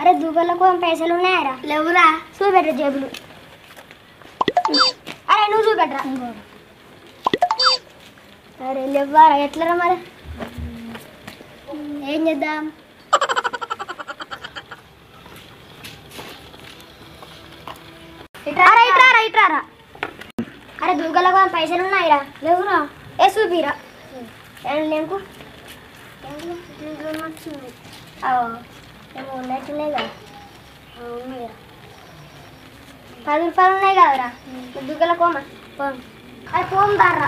అరే దూకలకు పైసలు ఉన్నాయరా లేవురా చూపెట్ట జేబులు అరే నువ్వు చూపెట్టరా అరే లేవారా ఎట్లరా మరి ఏం చేద్దాం ఇట్రారా ఇట్రారా ఇట్రారా అరే దూకలకు పైసలు ఉన్నాయిరా లేవురా ఏ చూపిరా లేకు ఏమో ఉన్నట్టున్నాయి కదా ఉన్నాయిరా పది రూపాయలు ఉన్నాయి కదరా దుగ్గల కోమ అది కోమ దారా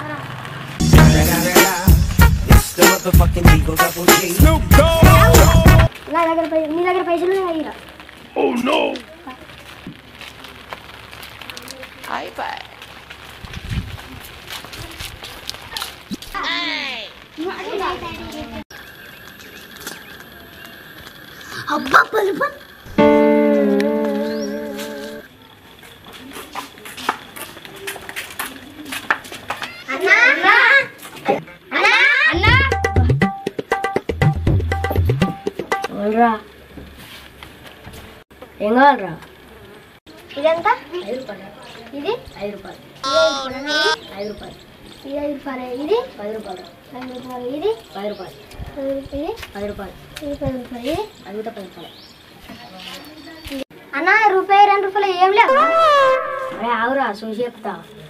నా దగ్గర పై- నీ దగ్గర పైసలు ఉన్నాయి కదా అబ్బా పలుపు అన్నా అన్నా అన్నా అవునరా ఏం కావాలరా ఇదంతా ఐదు రూపాయలు ఇది ఐదు రూపాయలు ఐదు రూపాయలు ఇది ఐదు రూపాయలు ఇది పది రూపాయలు ఐదు రూపాయలు ఇది పది రూపాయలు పది రూపాయలు పది రూపాయలు ఇది పది రూపాయలు ఇది అది కూడా పది రూపాయలు అన్న రూపాయి రెండు రూపాయలు ఏం లేవు అరే ఆవురా చూసి చెప్తా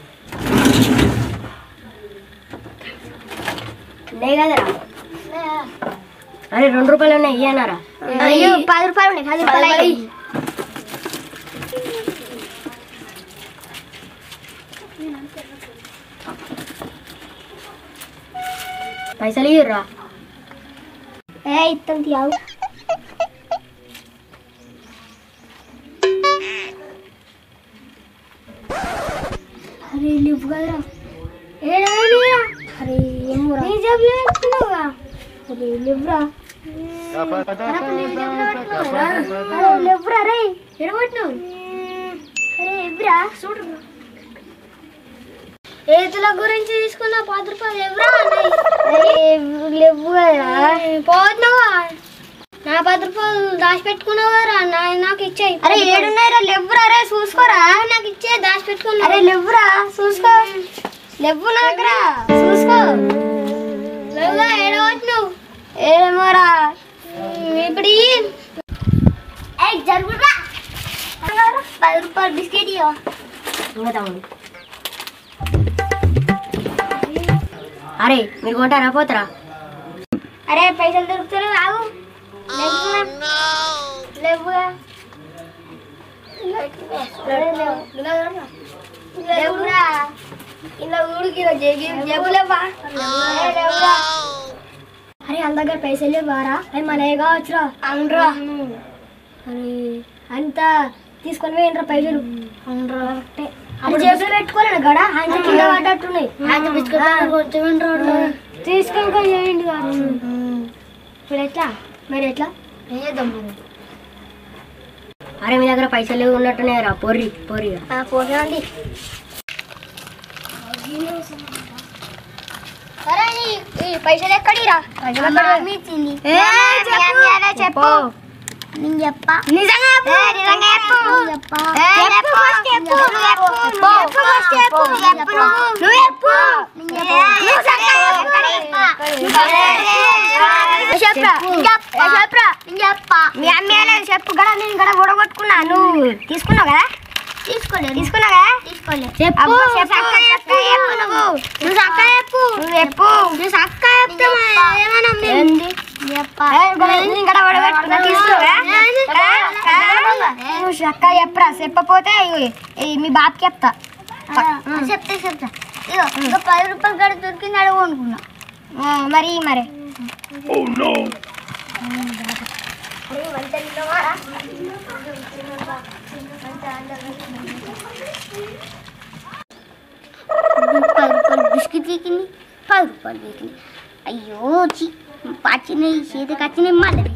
ఉన్నాయి కదరా అరే రెండు రూపాయలు ఉన్నాయి ఇయ్యనారా అయ్యో పది రూపాయలు ఉన్నాయి పది రూపాయలు అయ్యి. పైసలు ఇయ్యరా ఏ ఇత్తం తీయావు అరే లేవు కదరా ఏడవైనా అరే ఏమోరా నీ జేబులో పెట్టుకున్నావుగా అరే లేవురా అరే, నీ జేబులో పెట్టుకున్నావురా? అరే లేవురా రే ఎడబట్టినావు అరే ఎవ్వరా చూడు ఏతుల గురించి తీసుకున్న పది రూపాయలు ఎవరా లేవు కదా పోతున్నావా నా పది రూపాయలు దాచిపెట్టుకున్నావు కదా నా నాకు ఇచ్చేయి అరే ఏడున్నాయిరా లేవురా రే చూసుకోరా నాకు ఇచ్చే దాచిపెట్టుకున్నా అరే లేవురా చూసుకో లేవు నా దగ్గర చూసుకో లేవుగా ఏడవట్టు ఏమోరా ఇప్పుడు ఏ జరుగురా పది రూపాయలు బిస్కెట్ ఇవ్వ ఇంకా తమ్ముడు అరే మీరు కొంటారా పోతారా అరే పైసలు దొరుకుతారు ఆగు లేవుగా లేవురా ఇలా ఊరికి జబ్బు లేవా లేవురా అరే అంత దగ్గర పైసలు లేవారా అరే మన కావచ్చురా అవునరా అరే అంత తీసుకొని పోయినరా పైసలు అవునరా అది జేబులో పెట్టుకోలేను గడ ఆయన కింద పడ్డట్టున్నాయి తీసుకొని చేయండి కాదు ఇప్పుడు ఎట్లా మరి ఎట్లా ఏం చేద్దాం మరి అరే మీ దగ్గర పైసలు లేవు ఉన్నట్టున్నాయి రా పొర్రి పొర్రిగా పోనండి సరే నీ- ఈ పైసలు ఎక్కడిరా చెప్పు నేను చెప్పా నిజంగా నిజంగా చెప్పు చెప్పు ఫస్ట్ చెప్పు నువ్వు చెప్పు చెప్పు ఫస్ట్ చెప్పు చెప్పు నువ్వు చెప్పు నువ్వు చెప్పరా చెప్పరా చెప్పా మీ అమ్మ చెప్పు కదా నేను కూడా గొడగొట్టుకున్నా నువ్వు తీసుకున్నావు కదా తీసుకోలేదు తీసుకున్నావు కదా తీసుకోలేదు చెప్పు చెప్పు చెప్పు నువ్వు నువ్వు చక్క చెప్పు నువ్వు చెప్పు నువ్వు చక్క చెప్తే ఏమన్నా ఏంది ఇక్కడ గొడగొట్టుకున్నా తీసుకోవా నువ్వు చక్క చెప్పరా చెప్పపోతే ఇగో, ఈ మీ బాబుకి చెప్తా చెప్తా చెప్తా ఇగో ఇంకా పది రూపాయలు గడ దొరికింది అడుగు అనుకున్నా మరి మరి పది రూపాయలు బిస్కెట్ వీకింది పది రూపాయలు వీకింది అయ్యో చి పచ్చినాయి చేతికి వచ్చినాయి మళ్ళీ